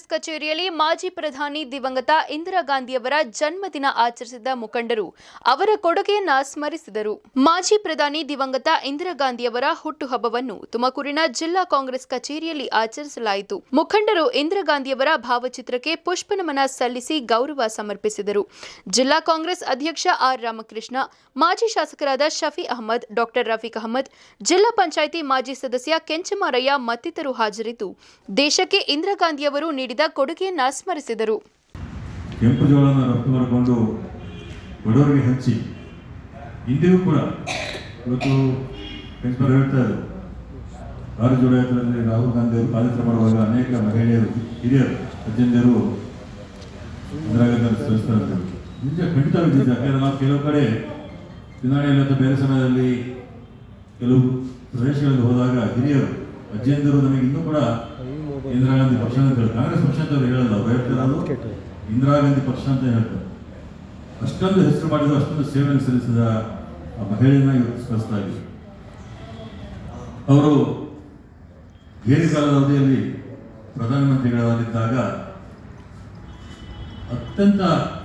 ಕಾಂಗ್ರೆಸ್ ಕಚೇರಿಯಲ್ಲಿ ಮಾಜಿ ಪ್ರಧಾನಿ ದಿವಂಗತ ಇಂದಿರಾ ಗಾಂಧಿಯವರ ಜನ್ಮದಿನ ಆಚರಿಸಿದ ಮುಖಂಡರು ಅವರ ಕೊಡುಗೆಯನ್ನ ಸ್ಮರಿಸಿದರು ಮಾಜಿ ಪ್ರಧಾನಿ ದಿವಂಗತ ಇಂದಿರಾ ಗಾಂಧಿಯವರ ಹುಟ್ಟುಹಬ್ಬವನ್ನು ತುಮಕೂರಿನ ಜಿಲ್ಲಾ ಕಾಂಗ್ರೆಸ್ ಕಚೇರಿಯಲ್ಲಿ ಆಚರಿಸಲಾಯಿತು ಮುಖಂಡರು ಇಂದಿರಾ ಗಾಂಧಿಯವರ ಭಾವಚಿತ್ರಕ್ಕೆ ಪುಷ್ಪನಮನ ಸಲ್ಲಿಸಿ ಗೌರವ ಸಮರ್ಪಿಸಿದರು ಜಿಲ್ಲಾ ಕಾಂಗ್ರೆಸ್ ಅಧ್ಯಕ್ಷ ಆರ್ ರಾಮಕೃಷ್ಣ ಮಾಜಿ ಶಾಸಕರಾದ ಶಫಿ ಅಹಮದ್ ಡಾಕ್ಟರ್ ರಫೀಕ್ ಅಹಮದ್ ಜಿಲ್ಲಾ ಪಂಚಾಯಿತಿ ಮಾಜಿ ಸದಸ್ಯ ಕೆಂಚಮಾರಯ್ಯ ಮತ್ತಿತರರು ಹಾಜರಿದ್ದು ದೇಶಕ್ಕೆ ಇಂದಿರಾ ಗಾಂಧಿಯವರು ನೀಡಿದ ಕೊಡುಗೆಯನ್ನ ಸ್ಮರಿಸಿದರು ಕೆಂಪು ಜೋಳನ ರಫ್ತು ಮಾಡಿಕೊಂಡು ಬಡವರಿಗೆ ಹಂಚಿ ಇಂದಿಗೂ ಕೂಡ ಇವತ್ತು ಪ್ರಿನ್ಸಿಪಲ್ ಹೇಳ್ತಾ ಇದ್ರು ಆರು ಜುಲೈ ಹತ್ತರಲ್ಲಿ ರಾಹುಲ್ ಗಾಂಧಿ ಅವರು ಪಾದಯಾತ್ರೆ ಮಾಡುವಾಗ ಅನೇಕ ಮಹಿಳೆಯರು ಹಿರಿಯರು ಅಜ್ಜಂದಿರು ಇಂದಿರಾ ಗಾಂಧಿ ಅವರು ಸ್ಮರಿಸ್ತಾರೆ ಅಂತ ಹೇಳಿ. ನಿಜ ಖಂಡಿತವಾಗಿ ನಿಜ ಯಾಕಂದ್ರೆ ನಾವು ಕೆಲವು ಕಡೆ ಚುನಾವಣೆಯಲ್ಲಿ ಅಥವಾ ಬೇರೆ ಸಮಯದಲ್ಲಿ ಕೆಲವು ಪ್ರದೇಶಗಳಲ್ಲಿ ಹೋದಾಗ ಹಿರಿಯರು ಅಜ್ಜಿಯಂದಿರು ನಮಗೆ ಇನ್ನೂ ಕೂಡ ಇಂದಿರಾ ಗಾಂಧಿ ಪಕ್ಷ ಅಂತ ಹೇಳಿ ಕಾಂಗ್ರೆಸ್ ಪಕ್ಷ ಅಂತ ಅವ್ರು ಹೇಳಲ್ಲ ಅವ್ರು ಹೇಳ್ತಿರೋದು ಇಂದಿರಾ ಗಾಂಧಿ ಪಕ್ಷ ಅಂತ ಹೇಳ್ತಾರೆ ಅಷ್ಟೊಂದು ಹೆಸರು ಮಾಡಿದ ಅಷ್ಟೊಂದು ಸೇವೆ ಸಲ್ಲಿಸಿದ ಆ ಮಹಿಳೆಯನ್ನ ಇವತ್ತು ಸ್ಮರಿಸ್ತಾ ಇದ್ದೀವಿ ಅವರು ದೀರ್ಘಕಾಲದ ಅವಧಿಯಲ್ಲಿ ಪ್ರಧಾನಮಂತ್ರಿಗಳಾಗಿದ್ದಾಗ ಅತ್ಯಂತ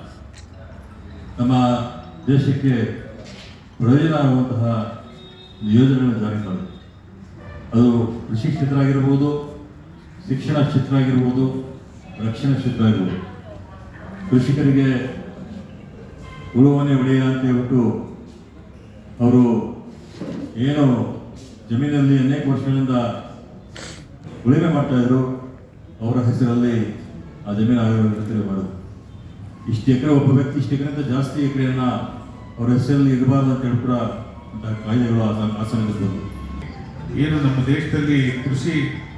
ನಮ್ಮ ದೇಶಕ್ಕೆ ಪ್ರಯೋಜನ ಆಗುವಂತಹ ಯೋಜನೆಗಳನ್ನು ಜಾರಿ ಮಾಡಿದ್ರು ಅದು ಕೃಷಿ ಕ್ಷೇತ್ರ ಆಗಿರ್ಬೋದು ಶಿಕ್ಷಣ ಕ್ಷೇತ್ರ ಆಗಿರ್ಬೋದು ರಕ್ಷಣಾ ಕ್ಷೇತ್ರ ಆಗಿರ್ಬೋದು ಕೃಷಿಕರಿಗೆ ಉಳುವನೆ ಒಡೆಯ ಅಂತ ಹೇಳ್ಬಿಟ್ಟು ಅವರು ಏನು ಜಮೀನಲ್ಲಿ ಅನೇಕ ವರ್ಷಗಳಿಂದ ಉಳುಮೆ ಮಾಡ್ತಾ ಇದ್ರು ಅವರ ಹೆಸರಲ್ಲಿ ಆ ಜಮೀನು ಆಗಿರೋ ಮಾಡೋದು ಇಷ್ಟು ಎಕರೆ ಒಬ್ಬ ವ್ಯಕ್ತಿ ಇಷ್ಟು ಎಕರೆಗಿಂತ ಜಾಸ್ತಿ ಎಕರೆಯನ್ನ ಅವ್ರ ಹೆಸರಲ್ಲಿ ಇರಬಾರ್ದು ಅಂತ ಹೇಳಿ ಕೂಡ ಅಂತಹ ಕಾಯ್ದೆಗಳು ಆಸ- ಆಸನದಲ್ಲಿ ಏನು ನಮ್ಮ ದೇಶದಲ್ಲಿ ಕೃಷಿ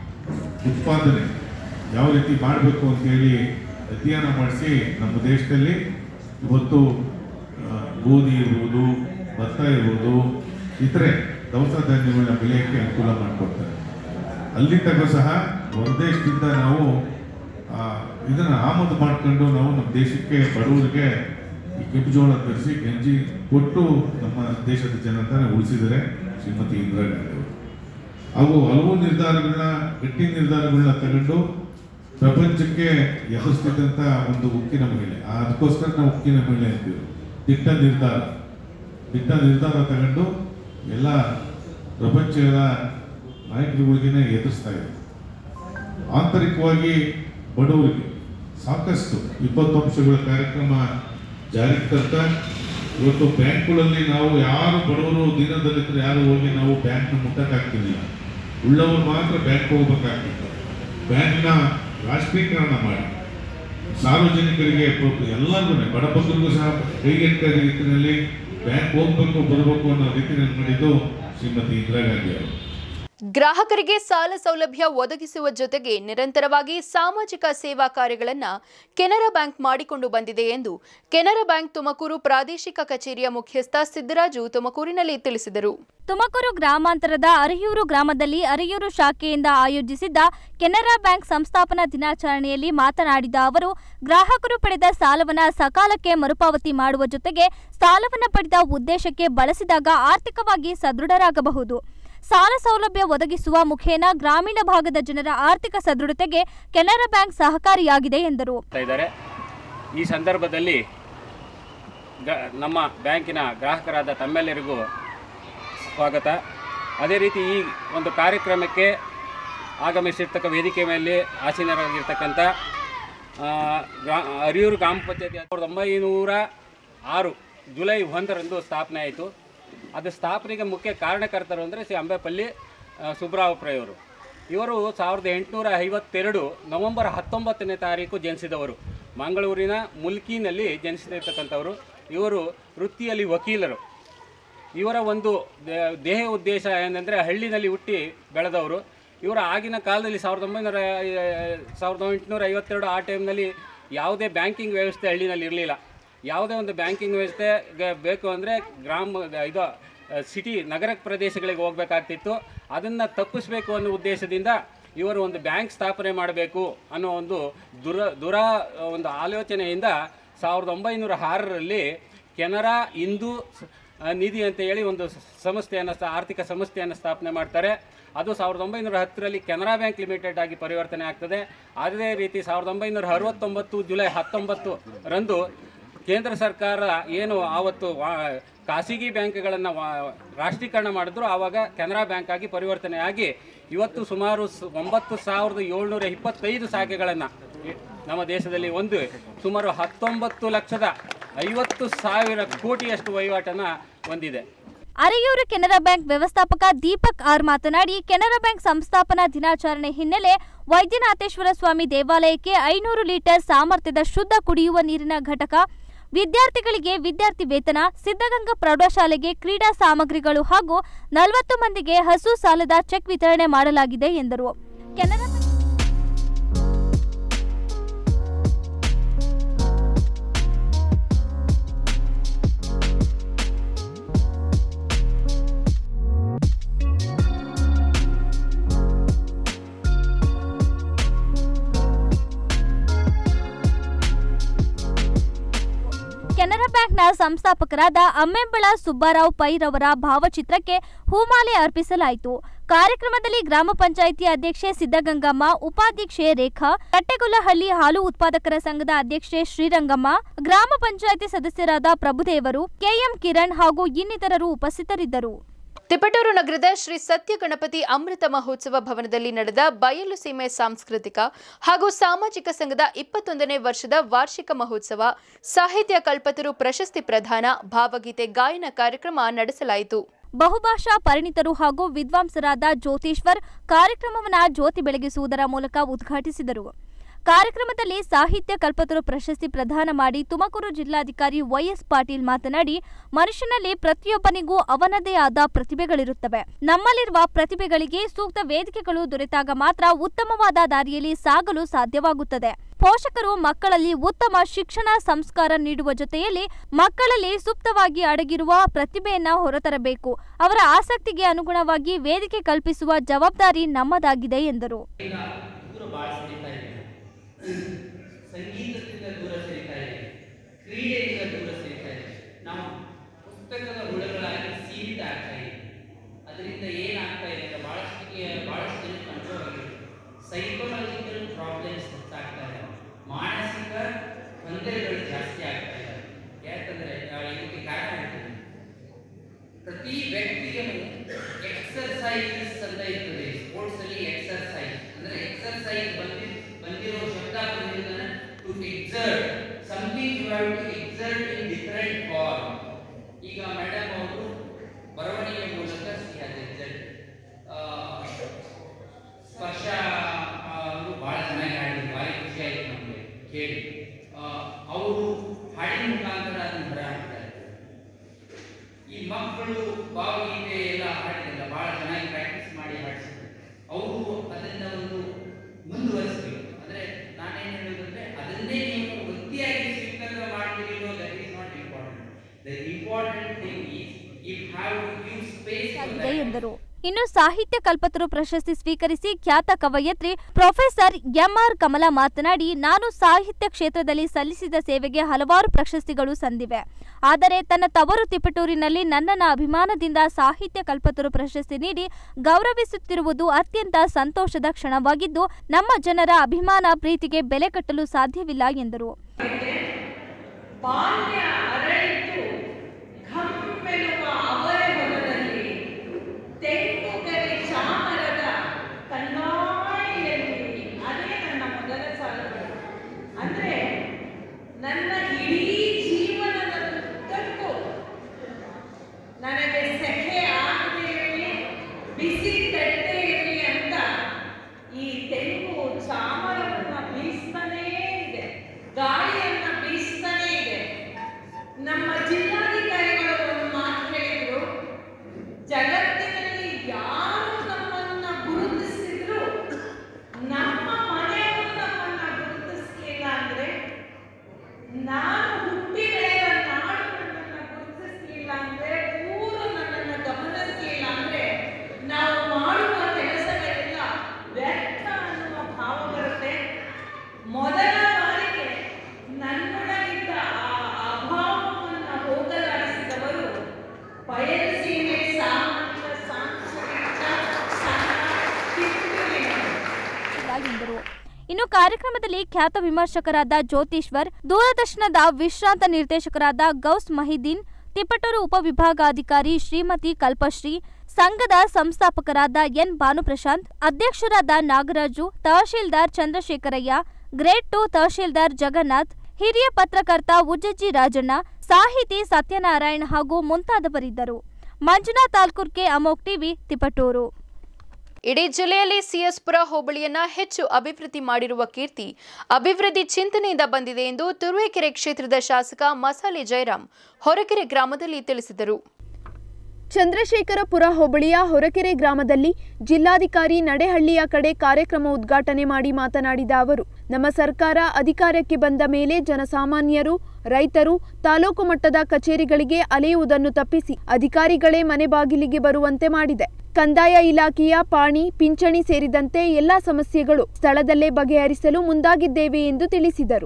ಉತ್ಪಾದನೆ ಯಾವ ರೀತಿ ಮಾಡಬೇಕು ಅಂತ ಹೇಳಿ ಅಧ್ಯಯನ ಮಾಡಿಸಿ ನಮ್ಮ ದೇಶದಲ್ಲಿ ಇವತ್ತು ಆ, ಗೋಧಿ ಇರ್ಬೋದು ಭತ್ತ ಇರ್ಬೋದು ಇತರೆ ದವಸ ಧಾನ್ಯಗಳನ್ನ ಬೆಳೆಯೋಕ್ಕೆ ಅನುಕೂಲ ಮಾಡಿಕೊಡ್ತಾರೆ ಅಲ್ಲಿ ತನಕ ಸಹ ಹೊರದೇಶದಿಂದ ನಾವು ಆ, ಇದನ್ನ ಆಮದು ಮಾಡ್ಕೊಂಡು ನಾವು ನಮ್ಮ ದೇಶಕ್ಕೆ ಬಡವರಿಗೆ ಈ ಕೆಂಪು ಜೋಳ ತರಿಸಿ ಗಂಜಿ ಕೊಟ್ಟು ನಮ್ಮ ದೇಶದ ಜನತನ ಉಳಿಸಿದರೆ ಶ್ರೀಮತಿ ಇಂದಿರಾ ಗಾಂಧಿ ಅವರು ಹಾಗೂ ಹಲವು ನಿರ್ಧಾರಗಳನ್ನ ಗಟ್ಟಿ ನಿರ್ಧಾರಗಳನ್ನ ತಗೊಂಡು ಪ್ರಪಂಚಕ್ಕೆ ಎದುರಿಸ್ತಿದ್ದಂಥ ಒಂದು ಉಕ್ಕಿನ ಮಹಿಳೆ ಆ ಅದಕ್ಕೋಸ್ಕರ ನಾವು ಉಕ್ಕಿನ ಮಹಿಳೆ ಅಂತೀವಿ ದಿಟ್ಟ ನಿರ್ಧಾರ ದಿಟ್ಟ ನಿರ್ಧಾರ ತಗೊಂಡು ಎಲ್ಲ ಪ್ರಪಂಚದ ನಾಯಕರುಗಳಿಗೇನೆ ಎದುರಿಸ್ತಾ ಇದೆ ಆಂತರಿಕವಾಗಿ ಬಡವರಿಗೆ ಸಾಕಷ್ಟು ಇಪ್ಪತ್ತಂಶಗಳ ಕಾರ್ಯಕ್ರಮ ಜಾರಿಗೆ ತರ್ತಾ ಇವತ್ತು ಬ್ಯಾಂಕ್ಗಳಲ್ಲಿ ನಾವು ಯಾರು ಬಡವರು ದೀನದಲಿತರು ಯಾರು ಹೋಗಿ ನಾವು ಬ್ಯಾಂಕ್ನ ಮುಟ್ಟಕ್ಕಾಗ್ತಿರ್ಲಿಲ್ಲ ಉಳ್ಳವರು ಮಾತ್ರ ಬ್ಯಾಂಕ್ ಹೋಗ್ಬೇಕಾಗ್ತಿತ್ತು ಬ್ಯಾಂಕ್ನ ರಾಷ್ಟ್ರೀಕರಣ ಮಾಡಿ ಸಾರ್ವಜನಿಕರಿಗೆ ಎಲ್ಲರಿಗೂ ಬಡಬಗ್ಗರಿಗೂ ಸಹ ಕೈಗೆಟಕ ರೀತಿಯಲ್ಲಿ ಬ್ಯಾಂಕ್ ಹೋಗ್ಬೇಕು ಬರಬೇಕು ಅನ್ನೋ ರೀತಿಯಲ್ಲಿ ಮಾಡಿದ್ದು ಶ್ರೀಮತಿ ಇಂದಿರಾ ಗಾಂಧಿ ಅವರು ಗ್ರಾಹಕರಿಗೆ ಸಾಲ ಸೌಲಭ್ಯ ಒದಗಿಸುವ ಜೊತೆಗೆ ನಿರಂತರವಾಗಿ ಸಾಮಾಜಿಕ ಸೇವಾ ಕಾರ್ಯಗಳನ್ನು ಕೆನರಾ ಬ್ಯಾಂಕ್ ಮಾಡಿಕೊಂಡು ಬಂದಿದೆ ಎಂದು ಕೆನರಾ ಬ್ಯಾಂಕ್ ತುಮಕೂರು ಪ್ರಾದೇಶಿಕ ಕಚೇರಿಯ ಮುಖ್ಯಸ್ಥ ಸಿದ್ದರಾಜು ತುಮಕೂರಿನಲ್ಲಿ ತಿಳಿಸಿದರು ತುಮಕೂರು ಗ್ರಾಮಾಂತರದ ಅರಿಯೂರು ಗ್ರಾಮದಲ್ಲಿ ಅರಿಯೂರು ಶಾಖೆಯಿಂದ ಆಯೋಜಿಸಿದ್ದ ಕೆನರಾ ಬ್ಯಾಂಕ್ ಸಂಸ್ಥಾಪನಾ ದಿನಾಚರಣೆಯಲ್ಲಿ ಮಾತನಾಡಿದ ಅವರು ಗ್ರಾಹಕರು ಪಡೆದ ಸಾಲವನ್ನ ಸಕಾಲಕ್ಕೆ ಮರುಪಾವತಿ ಮಾಡುವ ಜೊತೆಗೆ ಸಾಲವನ್ನ ಪಡೆದ ಉದ್ದೇಶಕ್ಕೆ ಬಳಸಿದಾಗ ಆರ್ಥಿಕವಾಗಿ ಸದೃಢರಾಗಬಹುದು ಸಾಲ ಸೌಲಭ್ಯ ಒದಗಿಸುವ ಮುಖೇನ ಗ್ರಾಮೀಣ ಭಾಗದ ಜನರ ಆರ್ಥಿಕ ಸದೃಢತೆಗೆ ಕೆನರಾ ಬ್ಯಾಂಕ್ ಸಹಕಾರಿಯಾಗಿದೆ ಎಂದರು ಮಾಡ್ತಾ ಇದ್ದಾರೆ ಈ ಸಂದರ್ಭದಲ್ಲಿ ಗ ನಮ್ಮ ಬ್ಯಾಂಕಿನ ಗ್ರಾಹಕರಾದ ತಮ್ಮೆಲ್ಲರಿಗೂ ಸ್ವಾಗತ ಅದೇ ರೀತಿ ಈ ಒಂದು ಕಾರ್ಯಕ್ರಮಕ್ಕೆ ಆಗಮಿಸಿರ್ತಕ್ಕ ವೇದಿಕೆ ಮೇಲೆ ಆಸೀನರಾಗಿರ್ತಕ್ಕಂಥ ಆ, ಗ್ರಾ ಅರಿಯೂರು ಗ್ರಾಮ ಪಂಚಾಯತಿ ಸಾವಿರದ ಒಂಬೈನೂರ ಆರು ಜುಲೈ ಒಂದರಂದು ಸ್ಥಾಪನೆ ಆಯಿತು ಅದು ಸ್ಥಾಪನೆಗೆ ಮುಖ್ಯ ಕಾರಣಕರ್ತರು ಅಂದರೆ ಶ್ರೀ ಅಂಬೇಪಲ್ಲಿ ಆ, ಸುಬ್ರಾವಪ್ರಯವರು ಇವರು ಸಾವಿರದ ಎಂಟುನೂರ ಐವತ್ತೆರಡು ನವೆಂಬರ್ ಹತ್ತೊಂಬತ್ತನೇ ತಾರೀಕು ಜನಿಸಿದವರು ಮಂಗಳೂರಿನ ಮುಲ್ಕಿನಲ್ಲಿ ಜನಿಸಿರ್ತಕ್ಕಂಥವರು ಇವರು ವೃತ್ತಿಯಲ್ಲಿ ವಕೀಲರು ಇವರ ಒಂದು ದೇ- ದೇಹ ಉದ್ದೇಶ ಏನಂದರೆ ಹಳ್ಳಿನಲ್ಲಿ ಹುಟ್ಟಿ ಬೆಳೆದವರು ಇವರ ಆಗಿನ ಕಾಲದಲ್ಲಿ ಸಾವಿರದ ಒಂಬೈನೂರ ಐ- ಸಾವಿರದ ಎಂಟುನೂರ ಐವತ್ತೆರಡು ಆ ಟೈಮ್ನಲ್ಲಿ ಯಾವುದೇ ಬ್ಯಾಂಕಿಂಗ್ ವ್ಯವಸ್ಥೆ ಹಳ್ಳಿನಲ್ಲಿ ಇರಲಿಲ್ಲ ಯಾವುದೇ ಒಂದು ಬ್ಯಾಂಕಿಂಗ್ ವ್ಯವಸ್ಥೆ ಗ- ಬೇಕು ಅಂದರೆ ಗ್ರಾಮ ಇದು ಸಿಟಿ ನಗರ ಪ್ರದೇಶಗಳಿಗೆ ಹೋಗಬೇಕಾಗ್ತಿತ್ತು ಅದನ್ನು ತಪ್ಪಿಸಬೇಕು ಅನ್ನೋ ಉದ್ದೇಶದಿಂದ ಇವರು ಒಂದು ಬ್ಯಾಂಕ್ ಸ್ಥಾಪನೆ ಮಾಡಬೇಕು ಅನ್ನೋ ಒಂದು ದುರ ದುರ ಒಂದು ಆಲೋಚನೆಯಿಂದ ಸಾವಿರದ ಒಂಬೈನೂರ ಆರರಲ್ಲಿ ಕೆನರಾ ಹಿಂದೂ ಸ- ಆ, ನಿಧಿ ಅಂತ ಹೇಳಿ ಒಂದು ಸ- ಸಂಸ್ಥೆಯನ್ನು ಸ- ಆರ್ಥಿಕ ಸಂಸ್ಥೆಯನ್ನು ಸ್ಥಾಪನೆ ಮಾಡ್ತಾರೆ ಅದು ಸಾವಿರದ ಒಂಬೈನೂರ ಹತ್ತರಲ್ಲಿ ಕೆನರಾ ಬ್ಯಾಂಕ್ ಲಿಮಿಟೆಡ್ ಆಗಿ ಪರಿವರ್ತನೆ ಆಗ್ತದೆ ಅದೇ ರೀತಿ ಸಾವಿರದ ಒಂಬೈನೂರ ಅರವತ್ತೊಂಬತ್ತು ಜುಲೈ ಹತ್ತೊಂಬತ್ತು ರಂದು ಕೇಂದ್ರ ಸರ್ಕಾರ ಏನು ಆವತ್ತು ವಾ ಖಾಸಗಿ ಬ್ಯಾಂಕ್ಗಳನ್ನು ರಾಷ್ಟ್ರೀಕರಣ ಮಾಡಿದ್ರು ಆವಾಗ ಕೆನರಾ ಬ್ಯಾಂಕ್ ಆಗಿ ಪರಿವರ್ತನೆ ಆಗಿ ಇವತ್ತು ಸುಮಾರು ಸ್- ಒಂಬತ್ತು ಸಾವಿರದ ಏಳ್ನೂರ ಇಪ್ಪತ್ತೈದು ಶಾಖೆಗಳನ್ನು ನಮ್ಮ ದೇಶದಲ್ಲಿ ಒಂದು ಸುಮಾರು ಹತ್ತೊಂಬತ್ತು ಲಕ್ಷದ ಐವತ್ತು ಸಾವಿರ ಕೋಟಿಯಷ್ಟು ವಹಿವಾಟನ್ನು ಹೊಂದಿದೆ ಅರೆಯೂರು ಕೆನರಾ ಬ್ಯಾಂಕ್ ವ್ಯವಸ್ಥಾಪಕ ದೀಪಕ್ ಆರ್ ಮಾತನಾಡಿ ಕೆನರಾ ಬ್ಯಾಂಕ್ ಸಂಸ್ಥಾಪನಾ ದಿನಾಚರಣೆ ಹಿನ್ನೆಲೆ ವೈದ್ಯನಾಥೇಶ್ವರ ಸ್ವಾಮಿ ದೇವಾಲಯಕ್ಕೆ ಐನೂರು ಲೀಟರ್ ಸಾಮರ್ಥ್ಯದ ಶುದ್ಧ ಕುಡಿಯುವ ನೀರಿನ ಘಟಕ ವಿದ್ಯಾರ್ಥಿಗಳಿಗೆ ವಿದ್ಯಾರ್ಥಿ ವೇತನ ಸಿದ್ಧಗಂಗಾ ಪ್ರೌಢಶಾಲೆಗೆ ಕ್ರೀಡಾ ಸಾಮಗ್ರಿಗಳು ಹಾಗೂ ನಲವತ್ತು ಮಂದಿಗೆ ಹಸು ಸಾಲದ ಚೆಕ್ ವಿತರಣೆ ಮಾಡಲಾಗಿದೆ ಎಂದರು ಕೆನರಾ ಬ್ಯಾಂಕ್ ಕೆನರಾ ಬ್ಯಾಂಕ್ನ ಸಂಸ್ಥಾಪಕರಾದ ಅಮ್ಮೆಂಬಳ ಸುಬ್ಬಾರಾವ್ ಪೈರವರ ಭಾವಚಿತ್ರಕ್ಕೆ ಹೂಮಾಲೆ ಅರ್ಪಿಸಲಾಯಿತು ಕಾರ್ಯಕ್ರಮದಲ್ಲಿ ಗ್ರಾಮ ಪಂಚಾಯಿತಿ ಅಧ್ಯಕ್ಷೆ ಸಿದ್ದಗಂಗಮ್ಮ ಉಪಾಧ್ಯಕ್ಷೆ ರೇಖಾ ಕಟ್ಟೆಗೊಲ್ಲಹಳ್ಳಿ ಹಾಲು ಉತ್ಪಾದಕರ ಸಂಘದ ಅಧ್ಯಕ್ಷೆ ಶ್ರೀರಂಗಮ್ಮ ಗ್ರಾಮ ಪಂಚಾಯಿತಿ ಸದಸ್ಯರಾದ ಪ್ರಭುದೇವರು ಕೆಎಂ ಕಿರಣ್ ಹಾಗೂ ಇನ್ನಿತರರು ಉಪಸ್ಥಿತರಿದ್ದರು ತಿಪಟೂರು ನಗರದ ಶ್ರೀ ಸತ್ಯ ಗಣಪತಿ ಅಮೃತ ಮಹೋತ್ಸವ ಭವನದಲ್ಲಿ ನಡೆದ ಬಯಲು ಸೀಮೆ ಸಾಂಸ್ಕೃತಿಕ ಹಾಗೂ ಸಾಮಾಜಿಕ ಸಂಘದ ಇಪ್ಪತ್ತೊಂದನೇ ವರ್ಷದ ವಾರ್ಷಿಕ ಮಹೋತ್ಸವ ಸಾಹಿತ್ಯ ಕಲ್ಪತರು ಪ್ರಶಸ್ತಿ ಪ್ರದಾನ ಭಾವಗೀತೆ ಗಾಯನ ಕಾರ್ಯಕ್ರಮ ನಡೆಸಲಾಯಿತು ಬಹುಭಾಷಾ ಪರಿಣಿತರು ಹಾಗೂ ವಿದ್ವಾಂಸರಾದ ಜ್ಯೋತೀಶ್ವರ್ ಕಾರ್ಯಕ್ರಮವನ್ನು ಜ್ಯೋತಿ ಬೆಳಗಿಸುವುದರ ಮೂಲಕ ಉದ್ಘಾಟಿಸಿದರು ಕಾರ್ಯಕ್ರಮದಲ್ಲಿ ಸಾಹಿತ್ಯ ಕಲ್ಪತರು ಪ್ರಶಸ್ತಿ ಪ್ರದಾನ ಮಾಡಿ ತುಮಕೂರು ಜಿಲ್ಲಾಧಿಕಾರಿ ವೈಎಸ್ ಪಾಟೀಲ್ ಮಾತನಾಡಿ ಮನುಷ್ಯನಲ್ಲಿ ಪ್ರತಿಯೊಬ್ಬನಿಗೂ ಅವನದೇ ಆದ ಪ್ರತಿಭೆಗಳಿರುತ್ತವೆ ನಮ್ಮಲ್ಲಿರುವ ಪ್ರತಿಭೆಗಳಿಗೆ ಸೂಕ್ತ ವೇದಿಕೆಗಳು ದೊರೆತಾಗ ಮಾತ್ರ ಉತ್ತಮವಾದ ದಾರಿಯಲ್ಲಿ ಸಾಗಲು ಸಾಧ್ಯವಾಗುತ್ತದೆ ಪೋಷಕರು ಮಕ್ಕಳಲ್ಲಿ ಉತ್ತಮ ಶಿಕ್ಷಣ ಸಂಸ್ಕಾರ ನೀಡುವ ಜೊತೆಯಲ್ಲಿ ಮಕ್ಕಳಲ್ಲಿ ಸುಪ್ತವಾಗಿ ಅಡಗಿರುವ ಪ್ರತಿಭೆಯನ್ನ ಹೊರತರಬೇಕು ಅವರ ಆಸಕ್ತಿಗೆ ಅನುಗುಣವಾಗಿ ವೇದಿಕೆ ಕಲ್ಪಿಸುವ ಜವಾಬ್ದಾರಿ ನಮ್ಮದಾಗಿದೆ ಎಂದರು ಈಗ ದೂರ ಭಾಳ ಸರಿತಾ ಇದೆ ಸಂಗೀತದಿಂದ ದೂರ ಸರಿತಾ ಇದೆ ಕ್ರೀಡೆಯಿಂದ ದೂರ ಸರಿತಾ ಇದೆ ನಾವು ಪುಸ್ತಕದ ಹುಳಗಳಾಗಿ ಸೀಮಿತ ಆಗ್ತಾ ಇದೆ ಅದರಿಂದ ಏನಾಗ್ತಾ ಇದೆ ಅಂದ್ರೆ ಭಾಳಷ್ಟಿಗೆ ಭಾಳಷ್ಟು ಜನ ಕಂಟ್ರೋಲ್ ಆಗಿದೆ ಸೈಕೊಲಾಜಿಕಲ್ ಪ್ರಾಬ್ಲಮ್ಸ್ ಹೆಚ್ಚಾಗ್ತಾ ಇದೆ ಮಾನಸಿಕ ತೊಂದರೆಗಳು ಜಾಸ್ತಿ ಆಗ್ತಾ ಇದೆ ಯಾಕಂದ್ರೆ ಆ, ಇದಕ್ಕೆ ಕಾರಣ ಹೇಳ್ತೀನಿ ಪ್ರತಿ ವ್ಯಕ್ತಿಗೂ ಎಕ್ಸರ್ಸೈಸಸ್ ಅಂತ ಇರ್ತದೆ ಸ್ಪೋರ್ಟ್ಸ್ ಅಲ್ಲಿ ಎಕ್ಸರ್ಸೈಸ್ ಅಂದ್ರೆ ಎಕ್ಸರ್ಸೈಸ್ ಬಂದಿ ಬಂದಿರೋ ಶಬ್ದ ಬಂದಿರೋದನ್ನ to exert something you have to exert in different form ಈಗ ಮೇಡಮ್ ಅವರು ಬರವಣಿಗೆ ಮೂಲಕ ಸಿ ಹ್ಯಾಸ್ ಎಕ್ಸರ್ಟ್ ಸ್ಪರ್ಶ ಅವರು ಬಹಳ ಚೆನ್ನಾಗಿ ಹಾಡಿದ್ರು ಭಾರಿ ಖುಷಿ ಆಯ್ತು ನಮಗೆ ಕೇಳಿ ಅವರು ಹಾಡಿನ ಮುಖಾಂತರ ಅದನ್ನು ಹೊರ ಹಾಕ್ತಾರೆ ಈ ಮಕ್ಕಳು ಭಾವಗೀತೆ ಎಲ್ಲ ಹಾಡಿದ್ರಲ್ಲ ಬಹಳ ಚೆನ್ನಾಗಿ ಪ್ರಾಕ್ಟೀಸ್ ಮಾಡಿ ಹಾಡಿಸಿದ್ರು ಅವರು ಅದನ್ನ ಒಂದು ಮುಂದುವರಿಸಬೇಕು ಅಂದ್ರೆ ನಾನೇನು ಹೇಳೋದಂದ್ರೆ ಅದನ್ನೇ ನೀವು ವೃತ್ತಿಯಾಗಿ ಸ್ವೀಕಾರ ಮಾಡ್ತೀರಿ that is not important the important thing is you have to give space ಆಗಿದೆ ಎಂದರು ಇನ್ನು ಸಾಹಿತ್ಯ ಕಲ್ಪತರು ಪ್ರಶಸ್ತಿ ಸ್ವೀಕರಿಸಿ ಖ್ಯಾತ ಕವಯತ್ರಿ ಪ್ರೊಫೆಸರ್ ಎಂಆರ್ ಕಮಲಾ ಮಾತನಾಡಿ ನಾನು ಸಾಹಿತ್ಯ ಕ್ಷೇತ್ರದಲ್ಲಿ ಸಲ್ಲಿಸಿದ ಸೇವೆಗೆ ಹಲವಾರು ಪ್ರಶಸ್ತಿಗಳು ಸಂದಿವೆ ಆದರೆ ತನ್ನ ತವರು ತಿಪಟೂರಿನಲ್ಲಿ ನನ್ನನ್ನು ಅಭಿಮಾನದಿಂದ ಸಾಹಿತ್ಯ ಕಲ್ಪತರು ಪ್ರಶಸ್ತಿ ನೀಡಿ ಗೌರವಿಸುತ್ತಿರುವುದು ಅತ್ಯಂತ ಸಂತೋಷದ ಕ್ಷಣವಾಗಿದ್ದು ನಮ್ಮ ಜನರ ಅಭಿಮಾನ ಪ್ರೀತಿಗೆ ಬೆಲೆ ಕಟ್ಟಲು ಸಾಧ್ಯವಿಲ್ಲ ಎಂದರು ಬಾಲ್ಯ ಅರಳಿತು ಘಮ್ಮೆನ್ನುವ ಅವರ ಹೊಲದಲ್ಲಿ ತೆಂಗು ಗರಿ ಚಾಮರದ ಕಣ್ಣಾಯಿಯಲ್ಲಿ ಅದೇ ನನ್ನ ಮೊದಲ ಸಾಲುಗಳು ಅಂದ್ರೆ ನನ್ನ ಇಡೀ ಜೀವನದ ಉದ್ದಕ್ಕೂ ನನಗೆ ಸೆಕೆ ಆಗದೆ ಇರಲಿ ಬಿಸಿ ತಟ್ಟೆ ಇರಲಿ ಅಂತ ಈ ತೆಂಗು ಚಾಮರವನ್ನ ಬೀಸ್ತಾನೇ ಇದೆ ಗಾಳಿಯನ್ನ ಬೀಸ್ತಾನೇ ಇದೆ ನಮ್ಮ ಜಿಲ್ಲಾಧಿಕಾರಿಗಳು ಒಂದು ಮಾತು ಹೇಳಿದ್ರು ಜಗತ್ತಿನಲ್ಲಿ ಯಾರು ನಮ್ಮನ್ನ ಗುರುತಿಸಿದ್ರು ನಮ್ಮ ಮನೆಯವರು ನಮ್ಮನ್ನ ಗುರುತಿಸ್ಲಿಲ್ಲ ಅಂದ್ರೆ ನಾನು ಹುಟ್ಟಿ ಬೆಳೆದ ನಾಡು ನನ್ನನ್ನ ಗುರುತಿಸ್ಲಿಲ್ಲ ಅಂದ್ರೆ ಊರು ನನ್ನನ್ನ ಗಮನಿಸ್ಲಿಲ್ಲ ಅಂದ್ರೆ ನಾವು ಮಾಡುವ ಕೆಲಸಗಳೆಲ್ಲ ವ್ಯರ್ಥ ಅನ್ನುವ ಭಾವ ಬರುತ್ತೆ ಮೊದಲ ಬಾರಿಗೆ ನನ್ನೊಳಗಿದ್ದ ಆ ಅಭಾವವನ್ನು ಹೋಗಲಾಡಿಸಿದವರು ಇನ್ನು ಕಾರ್ಯಕ್ರಮದಲ್ಲಿ ಖ್ಯಾತ ವಿಮರ್ಶಕರಾದ ಜ್ಯೋತೀಶ್ವರ್ ದೂರದರ್ಶನದ ವಿಶ್ರಾಂತ ನಿರ್ದೇಶಕರಾದ ಗೌಸ್ ಮಹಿದೀನ್ ತಿಪಟೂರು ಉಪವಿಭಾಗಾಧಿಕಾರಿ ಶ್ರೀಮತಿ ಕಲ್ಪಶ್ರೀ ಸಂಘದ ಸಂಸ್ಥಾಪಕರಾದ ಎನ್ ಭಾನುಪ್ರಶಾಂತ್ ಅಧ್ಯಕ್ಷರಾದ ನಾಗರಾಜು ತಹಶೀಲ್ದಾರ್ ಚಂದ್ರಶೇಖರಯ್ಯ ಗ್ರೇಡ್ ಟು ತಹಶೀಲ್ದಾರ್ ಜಗನ್ನಾಥ್ ಹಿರಿಯ ಪತ್ರಕರ್ತ ಉಜ್ಜಜ್ಜಿ ರಾಜಣ್ಣ ಸಾಹಿತಿ ಸತ್ಯನಾರಾಯಣ್ ಹಾಗೂ ಮುಂತಾದವರಿದ್ದರು ಮಂಜುನಾಥ್ ತಾಲ್ಕುರ್ಕೆ ಅಮೋಕ್ ಟಿವಿ ತಿಪಟೂರು ಇಡೀ ಜಿಲ್ಲೆಯಲ್ಲಿ ಸಿಎಸ್ಪುರ ಹೋಬಳಿಯನ್ನ ಹೆಚ್ಚು ಅಭಿವೃದ್ಧಿ ಮಾಡಿರುವ ಕೀರ್ತಿ ಅಭಿವೃದ್ಧಿ ಚಿಂತನೆಯಿಂದ ಬಂದಿದೆ ಎಂದು ತುರುವೇಕೆರೆ ಕ್ಷೇತ್ರದ ಶಾಸಕ ಮಸಾಲೆ ಜಯರಾಮ್ ಹೊರಕೆರೆ ಗ್ರಾಮದಲ್ಲಿ ತಿಳಿಸಿದರು ಚಂದ್ರಶೇಖರಪುರ ಹೋಬಳಿಯ ಹೊರಕೆರೆ ಗ್ರಾಮದಲ್ಲಿ ಜಿಲ್ಲಾಧಿಕಾರಿ ನಡೆಹಳ್ಳಿಯ ಕಡೆ ಕಾರ್ಯಕ್ರಮ ಉದ್ಘಾಟನೆ ಮಾಡಿ ಮಾತನಾಡಿದ ಅವರು ನಮ್ಮ ಸರ್ಕಾರ ಅಧಿಕಾರಕ್ಕೆ ಬಂದ ಮೇಲೆ ಜನಸಾಮಾನ್ಯರು ರೈತರು ತಾಲೂಕು ಮಟ್ಟದ ಕಚೇರಿಗಳಿಗೆ ಅಲೆಯುವುದನ್ನು ತಪ್ಪಿಸಿ ಅಧಿಕಾರಿಗಳೇ ಮನೆ ಬಾಗಿಲಿಗೆ ಬರುವಂತೆ ಮಾಡಿದೆ ಕಂದಾಯ ಇಲಾಖೆಯ ಪಾಣಿ ಪಿಂಚಣಿ ಸೇರಿದಂತೆ ಎಲ್ಲಾ ಸಮಸ್ಯೆಗಳು ಸ್ಥಳದಲ್ಲೇ ಬಗೆಹರಿಸಲು ಮುಂದಾಗಿದ್ದೇವೆ ಎಂದು ತಿಳಿಸಿದರು